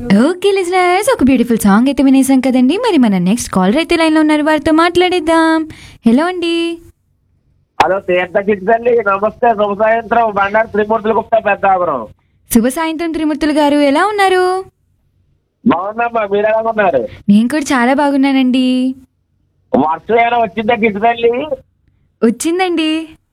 okay listeners ఒక beautiful song అయితే వినేసాం కదండి మరి మన నెక్స్ట్ కాలర్ అయితే లైన్లో ఉన్నారు వారితో మాట్లాడేద్దాం హలో అండి హలో తీర్థ కిడ్సండి నమస్తే శుభ సాయంత్రం బండారు త్రిమూర్తుల గుప్తా పెద్దాపురం శుభ సాయంత్రం త్రిమూర్తులు గారు ఎలా ఉన్నారు బాగున్నామ్మా మీరు ఎలా ఉన్నారు నేను కూడా చాలా బాగున్నానండి వర్షం ఏమైనా వచ్చిందా కిడ్సండి వచ్చిందండి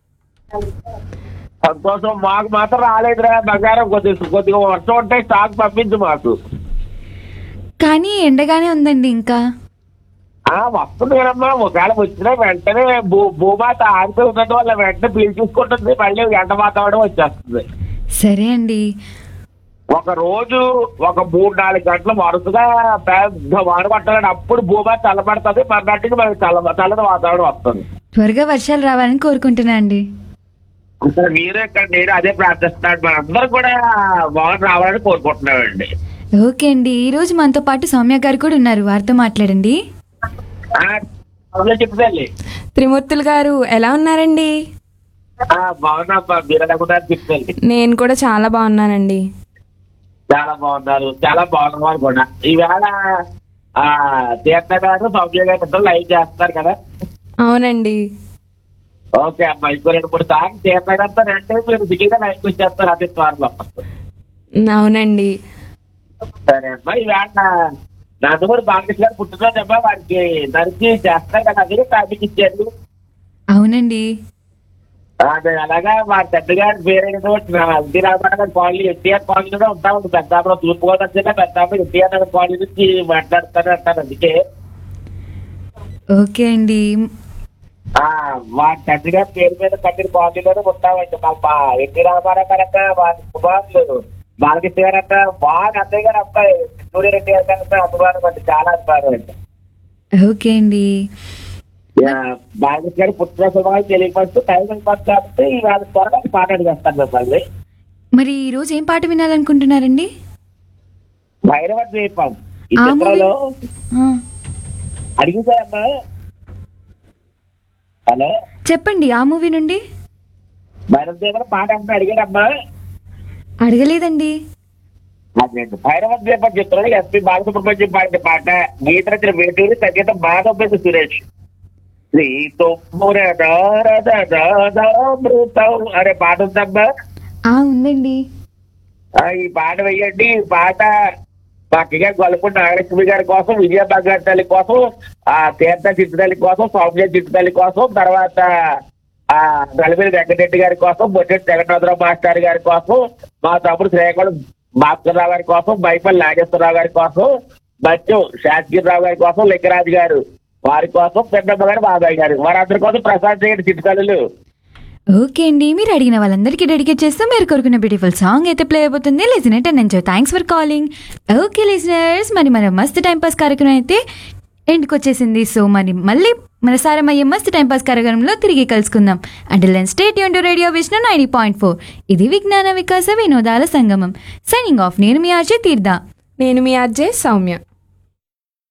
సంతోషం మాకు మాత్రం రాలేదురా బంగారం కొద్దిగా కొద్దిగా వర్షం ఉంటే స్టాక్ పంపించు మాకు కానీ ఎండగానే ఉందండి ఇంకా ఆ వస్తుంది కదమ్మా ఒకవేళ వచ్చినా వెంటనే భూ భూమాత ఆగిపోయి ఉన్నట్టు వల్ల వెంటనే పీల్ చూసుకుంటుంది మళ్ళీ ఎండ వాతావరణం వచ్చేస్తుంది సరే అండి ఒక రోజు ఒక మూడు నాలుగు గంటలు వరుసగా పెద్ద వాన పట్టాలని అప్పుడు భూమాత చల్లబడుతుంది మర్నాటికి మనకి చల్ల చల్లని వాతావరణం వస్తుంది త్వరగా వర్షాలు రావాలని కోరుకుంటున్నా అండి అసలు మీరు ఇక్కడ నేను అదే ప్రార్థిస్తున్నాను మనందరం కూడా వాన రావాలని కోరుకుంటున్నామండి ఓకే అండి ఈ రోజు మనతో పాటు సౌమ్య గారు కూడా ఉన్నారు వారితో మాట్లాడండి ఆ, అవునా చెప్తాండి త్రిమూర్తులు గారు ఎలా ఉన్నారండి బాగున్నా మీరు ఎలా కూడా చెప్తాండి నేను కూడా చాలా బాగున్నానండి చాలా బాగున్నారు చాలా బాగున్నారు కూడా ఈవేళ ఆ తీర్థ గారు సౌమ్య గారు ఇద్దరు లైవ్ చేస్తారు కదా అవునండి ఓకే అమ్మా ఇంకో రెండు మూడు సార్లు తీర్థ గారితో అంటే మీరు దిగిగా లైవ్ వచ్చేస్తారు అతి త్వరలో అవునండి సరే అమ్మా ఈవేళ నందమూరి బాలకృష్ణ గారు పుట్టినరోజు అమ్మా వారికి నరికి చేస్తారు కదా అది టాపిక్ ఇచ్చారు అవునండి అదే అలాగా మా పెద్దగారి పేరైనటువంటి ఎన్టీ రామారావు గారి కాలనీ ఎన్టీఆర్ కాలనీలో ఉంటా ఉంది పెద్దాపురం తూర్పుగోదావరి జిల్లా పెద్దాపురం ఎన్టీఆర్ నగర్ కాలనీ నుంచి మాట్లాడతాను అంటారు అందుకే ఓకే అండి ఆ మా తండ్రి గారి పేరు మీద కట్టిన కాలనీలోనే ఉంటామండి మా మా ఎన్టీ రామారావు గారు అంట వారి కుమారులు బాలకృష్ణ గారు అంట బాగా అన్నయ్య గారు అబ్బాయి సూర్యరెడ్డి గారు అంట అభిమానం అండి చాలా అభిమానం అండి ఓకే అండి యా, బాలకృష్ణ గారు పుట్టిన శుభాలు తెలియపరుస్తూ టైం అయిపోతుంది కాబట్టి ఇవాళ త్వరగా మాట్లాడి చేస్తాను మిమ్మల్ని మరి ఈ రోజు ఏం పాట వినాలనుకుంటున్నారండి భైరవ ద్వీపం ఈ ఆ చిత్రంలో ఆ, అడిగిపోయమ్మా హలో చెప్పండి ఆ మూవీ నుండి భైరవ ద్వీపం పాట అంటే అడిగాడమ్మా అడగలేదండి అదేంటి భైరవ ద్వీపం చిత్రంలో ఎస్పి బాలసుబ్రహ్మణ్యం పాడిన పాట గీత రచన వేటూరి సంగీతం మాధవ సురేష్ శ్రీతోమృతం అనే పాట ఉందమ్మా ఆ ఉందండి ఆ, ఈ పాట వెయ్యండి ఈ పాట మా అక్కగా గొల్లపూడి నాగలక్ష్మి గారి కోసం విజయ బంగారు తల్లి కోసం ఆ తీర్థ చిట్టుతల్లి కోసం సౌమ్య చిట్టుతల్లి కోసం తర్వాత ఆ నలిమిరి వెంకటరెడ్డి గారి కోసం బొట్టెట్టి జగన్నాథరావు మాస్టర్ గారి కోసం మా తమ్ముడు శ్రీకాకుళం భాస్కర్రావు గారి కోసం బైపల్లి నాగేశ్వరరావు గారి కోసం బచ్చు శాస్త్రిరావు గారి కోసం లింగరాజు గారు వారి కోసం పెద్దమ్మ గారు బాబాయ్ గారు వారందరి కోసం ప్రసాద్ చేయండి చిట్టుతల్లులు ఓకే అండి మీరు అడిగిన వాళ్ళందరికీ డెడికేట్ చేస్తూ మీరు కోరుకున్న బ్యూటిఫుల్ సాంగ్ అయితే ప్లే అయిపోతుంది listen it and enjoy thanks for calling okay listeners మరి మన మస్తు టైం పాస్ కార్యక్రమం అయితే ఎండ్కి వచ్చేసింది సో మరి మళ్ళీ మన సారమయ్యే మస్తు టైం పాస్ కార్యక్రమంలో తిరిగి కలుసుకుందాం అంటిల్ దెన్ స్టేట్ యూన్ to radio Vishnu ninety point four ఇది విజ్ఞాన వికాస వినోదాల సంగమం సైనింగ్ ఆఫ్ నేను మీ ఆర్జే తీర్థ నేను మీ అజ్జయ్ సౌమ్య